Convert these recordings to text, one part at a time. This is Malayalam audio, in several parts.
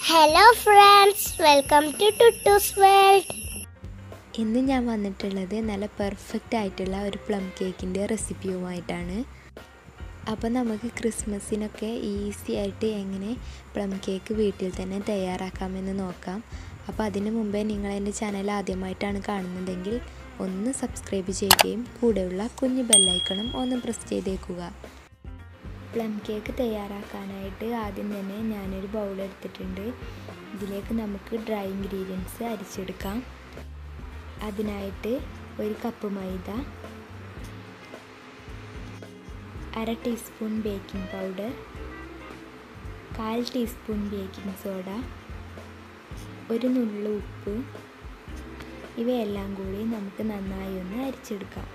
hello friends welcome to Tuttu's world ഇന്ന് ഞാൻ വന്നിട്ടുള്ളത് നല്ല പെർഫെക്റ്റ് ആയിട്ടുള്ള ഒരു പ്ലം കേക്കിൻ്റെ റെസിപ്പിയുമായിട്ടാണ് അപ്പോൾ നമുക്ക് ക്രിസ്മസിനൊക്കെ ഈസി ആയിട്ട് എങ്ങനെ പ്ലം കേക്ക് വീട്ടിൽ തന്നെ തയ്യാറാക്കാമെന്ന് നോക്കാം അപ്പോൾ അതിന് മുമ്പേ നിങ്ങൾ എൻ്റെ ചാനൽ ആദ്യമായിട്ടാണ് കാണുന്നതെങ്കിൽ ഒന്ന് സബ്സ്ക്രൈബ് ചെയ്യുകയും കൂടെയുള്ള കുഞ്ഞു ബെല്ലൈക്കണും ഒന്ന് പ്രസ് ചെയ്തേക്കുക പ്ലം കേക്ക് തയ്യാറാക്കാനായിട്ട് ആദ്യം തന്നെ ഞാനൊരു ബൗൾ എടുത്തിട്ടുണ്ട് ഇതിലേക്ക് നമുക്ക് ഡ്രൈ ഇൻഗ്രീഡിയൻസ് അരിച്ചെടുക്കാം അതിനായിട്ട് ഒരു കപ്പ് മൈദ അര ടീസ്പൂൺ ബേക്കിംഗ് പൗഡർ കാൽ ടീസ്പൂൺ ബേക്കിംഗ് സോഡ ഒരു നുള്ളു ഉപ്പ് ഇവയെല്ലാം കൂടി നമുക്ക് നന്നായി ഒന്ന് അരിച്ചെടുക്കാം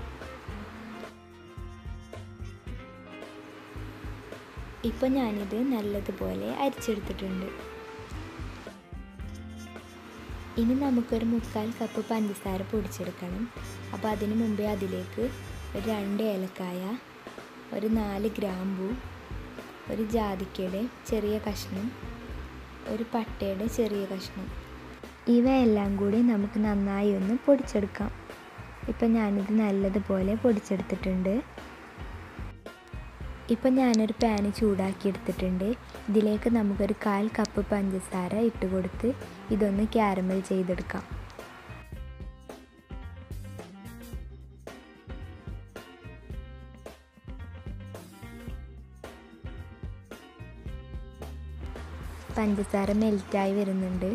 ഇപ്പോൾ ഞാനിത് നല്ലതുപോലെ അരിച്ചെടുത്തിട്ടുണ്ട് ഇനി നമുക്കൊരു മുക്കാൽ കപ്പ് പഞ്ചസാര പൊടിച്ചെടുക്കണം അപ്പോൾ അതിന് മുമ്പേ അതിലേക്ക് ഒരു രണ്ട് ഏലക്കായ ഒരു നാല് ഗ്രാമ്പു ഒരു ജാതിക്കയുടെ ചെറിയ കഷ്ണം ഒരു പട്ടയുടെ ചെറിയ കഷ്ണം ഇവയെല്ലാം കൂടി നമുക്ക് നന്നായി ഒന്ന് പൊടിച്ചെടുക്കാം ഇപ്പം ഞാനിത് നല്ലതുപോലെ പൊടിച്ചെടുത്തിട്ടുണ്ട് ഇപ്പം ഞാനൊരു പാന് ചൂടാക്കി എടുത്തിട്ടുണ്ട് ഇതിലേക്ക് നമുക്കൊരു കാൽ കപ്പ് പഞ്ചസാര ഇട്ട് കൊടുത്ത് ഇതൊന്ന് ക്യാരമൽ ചെയ്തെടുക്കാം പഞ്ചസാര മെൽറ്റായി വരുന്നുണ്ട്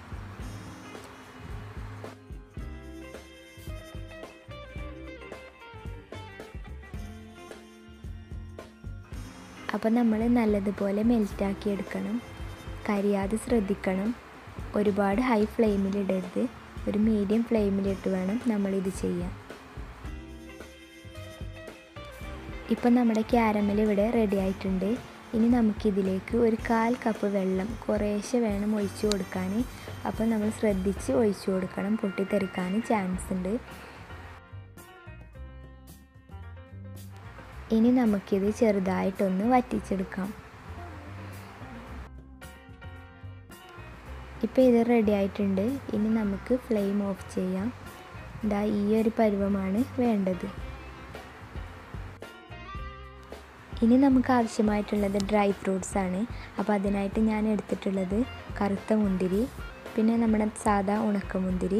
അപ്പോൾ നമ്മൾ നല്ലതുപോലെ മെൽറ്റാക്കി എടുക്കണം കരിയാതെ ശ്രദ്ധിക്കണം ഒരുപാട് ഹൈ ഫ്ലെയിമിലിടരുത് ഒരു മീഡിയം ഫ്ലെയിമിലിട്ട് വേണം നമ്മളിത് ചെയ്യാൻ ഇപ്പം നമ്മുടെ ക്യാരമൽ ഇവിടെ റെഡി ആയിട്ടുണ്ട് ഇനി നമുക്കിതിലേക്ക് ഒരു കാൽ കപ്പ് വെള്ളം കുറേശ്ശെ വേണം ഒഴിച്ചു കൊടുക്കാൻ അപ്പോൾ നമ്മൾ ശ്രദ്ധിച്ച് ഒഴിച്ചു കൊടുക്കണം പൊട്ടിത്തെറിക്കാൻ ചാൻസ് ഉണ്ട് ഇനി നമുക്കിത് ചെറുതായിട്ടൊന്ന് വറ്റിച്ചെടുക്കാം ഇപ്പോൾ ഇത് റെഡി ആയിട്ടുണ്ട് ഇനി നമുക്ക് ഫ്ലെയിം ഓഫ് ചെയ്യാം ഇതാ ഈ ഒരു പരുവമാണ് വേണ്ടത് ഇനി നമുക്ക് ആവശ്യമായിട്ടുള്ളത് ഡ്രൈ ഫ്രൂട്ട്സ് ആണ് അപ്പോൾ അതിനായിട്ട് ഞാൻ എടുത്തിട്ടുള്ളത് കറുത്ത മുന്തിരി പിന്നെ നമ്മുടെ സാദാ ഉണക്കമുന്തിരി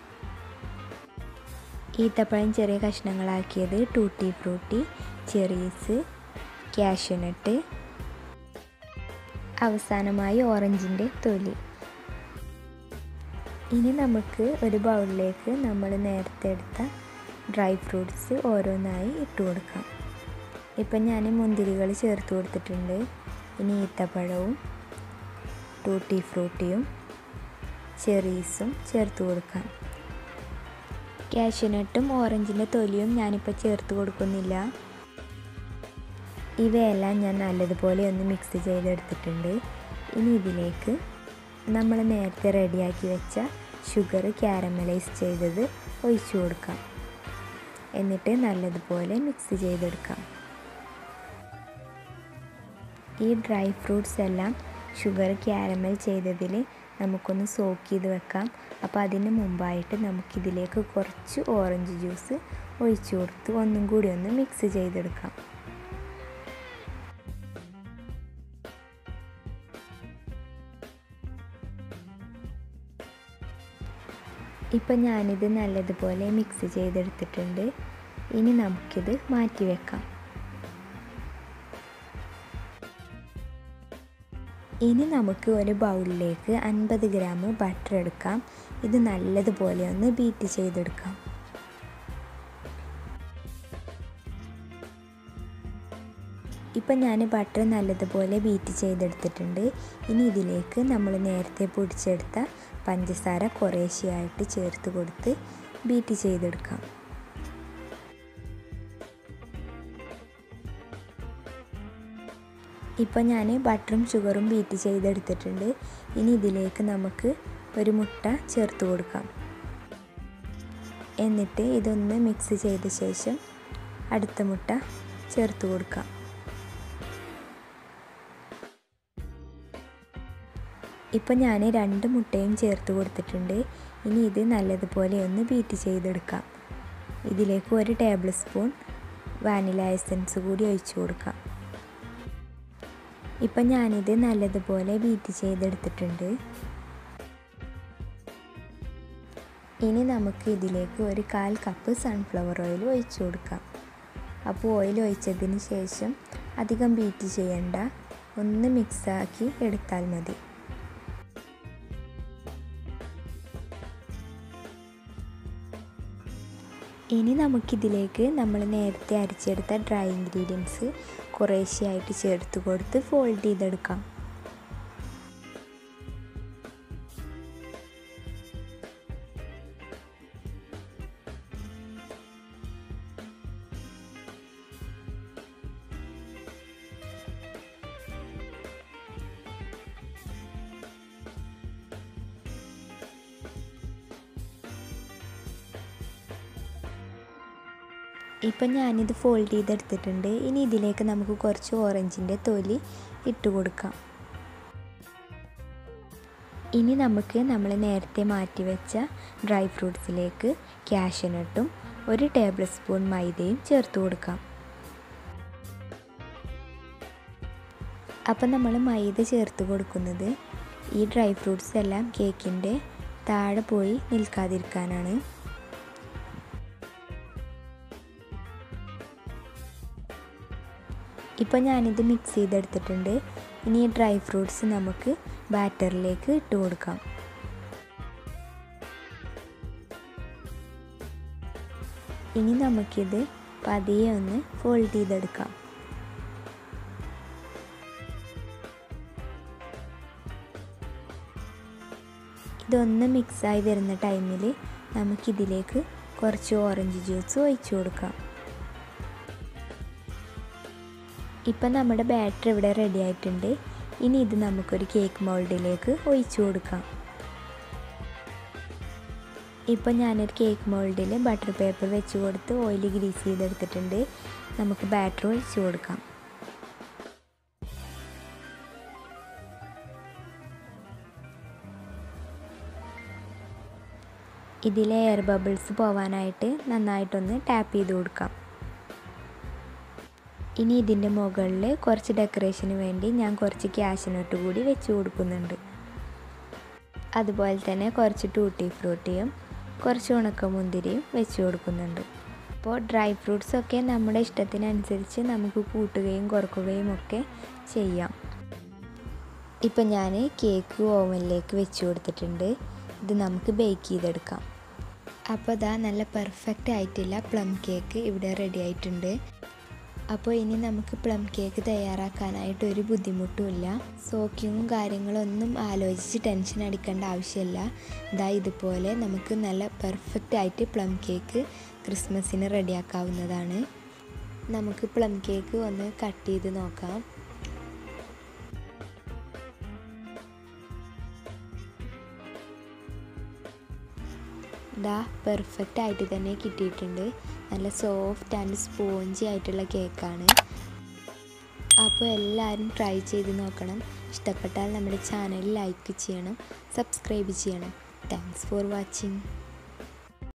ഈത്തപ്പഴം ചെറിയ കഷ്ണങ്ങളാക്കിയത് ടൂട്ടി ഫ്രൂട്ടി ചെറീസ് ക്യാഷ്യൂനട്ട് അവസാനമായി ഓറഞ്ചിൻ്റെ തൊലി ഇനി നമുക്ക് ഒരു ബൗളിലേക്ക് നമ്മൾ നേരത്തെ എടുത്ത ഡ്രൈ ഫ്രൂട്ട്സ് ഓരോന്നായി ഇട്ട് കൊടുക്കാം ഇപ്പം ഞാൻ മുന്തിരികൾ ചേർത്ത് കൊടുത്തിട്ടുണ്ട് ഇനി ഈത്തപ്പഴവും ടൂട്ടി ഫ്രൂട്ടിയും ചെറീസും ചേർത്ത് കൊടുക്കാം കാഷ്യൂനട്ടും ഓറഞ്ചിൻ്റെ തൊലിയും ഞാനിപ്പോൾ ചേർത്ത് കൊടുക്കുന്നില്ല ഇവയെല്ലാം ഞാൻ നല്ലതുപോലെ ഒന്ന് മിക്സ് ചെയ്തെടുത്തിട്ടുണ്ട് ഇനി ഇതിലേക്ക് നമ്മൾ നേരത്തെ റെഡിയാക്കി വെച്ച ഷുഗർ ക്യാരമലൈസ് ചെയ്തത് ഒഴിച്ചു കൊടുക്കാം എന്നിട്ട് നല്ലതുപോലെ മിക്സ് ചെയ്തെടുക്കാം ഈ ഡ്രൈ ഫ്രൂട്ട്സ് എല്ലാം ഷുഗർ ക്യാരമൽ ചെയ്തതിൽ നമുക്കൊന്ന് സോക്ക് ചെയ്ത് വെക്കാം അപ്പോൾ അതിന് മുമ്പായിട്ട് നമുക്കിതിലേക്ക് കുറച്ച് ഓറഞ്ച് ജ്യൂസ് ഒഴിച്ചു കൊടുത്ത് ഒന്നും കൂടി ഒന്ന് മിക്സ് ചെയ്തെടുക്കാം ഇപ്പം ഞാനിത് നല്ലതുപോലെ മിക്സ് ചെയ്തെടുത്തിട്ടുണ്ട് ഇനി നമുക്കിത് മാറ്റി വെക്കാം ഇനി നമുക്ക് ഒരു ബൗളിലേക്ക് അൻപത് ഗ്രാം ബട്ടർ എടുക്കാം ഇത് നല്ലതുപോലെ ഒന്ന് ബീറ്റ് ചെയ്തെടുക്കാം ഇപ്പം ഞാൻ ബട്ടർ നല്ലതുപോലെ ബീറ്റ് ചെയ്തെടുത്തിട്ടുണ്ട് ഇനി ഇതിലേക്ക് നമ്മൾ നേരത്തെ പൊടിച്ചെടുത്ത പഞ്ചസാര കുറേശ്ശെയായിട്ട് ചേർത്ത് കൊടുത്ത് ബീറ്റ് ചെയ്തെടുക്കാം ഇപ്പോൾ ഞാൻ ബട്ടറും ഷുഗറും ബീറ്റ് ചെയ്തെടുത്തിട്ടുണ്ട് ഇനി ഇതിലേക്ക് നമുക്ക് ഒരു മുട്ട ചേർത്ത് കൊടുക്കാം എന്നിട്ട് ഇതൊന്ന് മിക്സ് ചെയ്ത ശേഷം അടുത്ത മുട്ട ചേർത്ത് കൊടുക്കാം ഇപ്പം ഞാൻ രണ്ട് മുട്ടയും ചേർത്ത് കൊടുത്തിട്ടുണ്ട് ഇനി ഇത് നല്ലതുപോലെ ഒന്ന് ബീറ്റ് ചെയ്തെടുക്കാം ഇതിലേക്ക് ഒരു ടേബിൾ സ്പൂൺ വാനില എസൻസ് കൂടി ഒഴിച്ചു കൊടുക്കാം ഇപ്പം ഞാനിത് നല്ലതുപോലെ ബീറ്റ് ചെയ്തെടുത്തിട്ടുണ്ട് ഇനി നമുക്ക് ഇതിലേക്ക് ഒരു കാൽ കപ്പ് സൺഫ്ലവർ ഓയിൽ ഒഴിച്ചു കൊടുക്കാം അപ്പോൾ ഓയിൽ ഒഴിച്ചതിന് ശേഷം അധികം ബീറ്റ് ചെയ്യണ്ട ഒന്ന് മിക്സാക്കി എടുത്താൽ മതി ഇനി നമുക്കിതിലേക്ക് നമ്മൾ നേരത്തെ അരിച്ചെടുത്ത ഡ്രൈ ഇൻഗ്രീഡിയൻസ് കുറേശ്ശെയായിട്ട് ചേർത്ത് കൊടുത്ത് ഫോൾഡ് ചെയ്തെടുക്കാം ഇപ്പം ഞാനിത് ഫോൾഡ് ചെയ്തെടുത്തിട്ടുണ്ട് ഇനി ഇതിലേക്ക് നമുക്ക് കുറച്ച് ഓറഞ്ചിൻ്റെ തൊലി ഇട്ട് കൊടുക്കാം ഇനി നമുക്ക് നമ്മൾ നേരത്തെ മാറ്റി വെച്ച ഡ്രൈ ഫ്രൂട്ട്സിലേക്ക് ക്യാഷ്യനട്ടും ഒരു ടേബിൾ സ്പൂൺ മൈദയും ചേർത്ത് കൊടുക്കാം അപ്പം നമ്മൾ മൈദ ചേർത്ത് കൊടുക്കുന്നത് ഈ ഡ്രൈ ഫ്രൂട്ട്സ് എല്ലാം കേക്കിൻ്റെ താഴെ പോയി നിൽക്കാതിരിക്കാനാണ് ഇപ്പോൾ ഞാനിത് മിക്സ് ചെയ്തെടുത്തിട്ടുണ്ട് ഇനി ഈ ഡ്രൈ ഫ്രൂട്ട്സ് നമുക്ക് ബാറ്ററിലേക്ക് ഇട്ട് കൊടുക്കാം ഇനി നമുക്കിത് പതിയെ ഒന്ന് ഫോൾഡ് ചെയ്തെടുക്കാം ഇതൊന്ന് മിക്സായി വരുന്ന ടൈമിൽ നമുക്കിതിലേക്ക് കുറച്ച് ഓറഞ്ച് ജ്യൂസ് ഒഴിച്ചു കൊടുക്കാം ഇപ്പം നമ്മുടെ ബാറ്റർ ഇവിടെ റെഡി ആയിട്ടുണ്ട് ഇനി ഇത് നമുക്കൊരു കേക്ക് മോൾഡിലേക്ക് ഒഴിച്ചു കൊടുക്കാം ഇപ്പം ഞാനൊരു കേക്ക് മോൾഡിൽ ബട്ടർ പേപ്പർ വെച്ച് കൊടുത്ത് ഓയിൽ ഗ്രീസ് ചെയ്തെടുത്തിട്ടുണ്ട് നമുക്ക് ബാറ്റർ ഒഴിച്ചു കൊടുക്കാം ഇതിലെ എയർ ബബിൾസ് പോവാനായിട്ട് നന്നായിട്ടൊന്ന് ടാപ്പ് ചെയ്ത് കൊടുക്കാം ഇനി ഇതിൻ്റെ മുകളിൽ കുറച്ച് ഡെക്കറേഷന് വേണ്ടി ഞാൻ കുറച്ച് ക്യാഷിനട്ട് കൂടി വെച്ച് കൊടുക്കുന്നുണ്ട് അതുപോലെ തന്നെ കുറച്ച് ടൂട്ടി ഫ്രൂട്ടിയും കുറച്ച് ഉണക്കമുന്തിരിയും വെച്ച് കൊടുക്കുന്നുണ്ട് അപ്പോൾ ഡ്രൈ ഫ്രൂട്ട്സ് ഒക്കെ നമ്മുടെ ഇഷ്ടത്തിനനുസരിച്ച് നമുക്ക് കൂട്ടുകയും കുറക്കുകയും ഒക്കെ ചെയ്യാം ഇപ്പം ഞാൻ കേക്ക് ഓവനിലേക്ക് വെച്ച് കൊടുത്തിട്ടുണ്ട് ഇത് നമുക്ക് ബേക്ക് ചെയ്തെടുക്കാം അപ്പോൾ ഇതാ നല്ല പെർഫെക്റ്റ് ആയിട്ടില്ല പ്ലം കേക്ക് ഇവിടെ റെഡി ആയിട്ടുണ്ട് അപ്പോൾ ഇനി നമുക്ക് പ്ലം കേക്ക് തയ്യാറാക്കാനായിട്ട് ഒരു ബുദ്ധിമുട്ടുമില്ല സോക്കിങ്ങും കാര്യങ്ങളൊന്നും ആലോചിച്ച് ടെൻഷൻ അടിക്കേണ്ട ആവശ്യമില്ല ഇതാ ഇതുപോലെ നമുക്ക് നല്ല പെർഫെക്റ്റ് ആയിട്ട് പ്ലം കേക്ക് ക്രിസ്മസിന് റെഡിയാക്കാവുന്നതാണ് നമുക്ക് പ്ലം കേക്ക് ഒന്ന് കട്ട് ചെയ്ത് നോക്കാം ഇതാ പെർഫെക്റ്റ് ആയിട്ട് തന്നെ കിട്ടിയിട്ടുണ്ട് നല്ല സോഫ്റ്റ് ആൻഡ് സ്പോഞ്ചി ആയിട്ടുള്ള കേക്കാണ് അപ്പോൾ എല്ലാവരും ട്രൈ ചെയ്ത് നോക്കണം ഇഷ്ടപ്പെട്ടാൽ നമ്മുടെ ചാനൽ ലൈക്ക് ചെയ്യണം സബ്സ്ക്രൈബ് ചെയ്യണം താങ്ക്സ് ഫോർ വാച്ചിങ്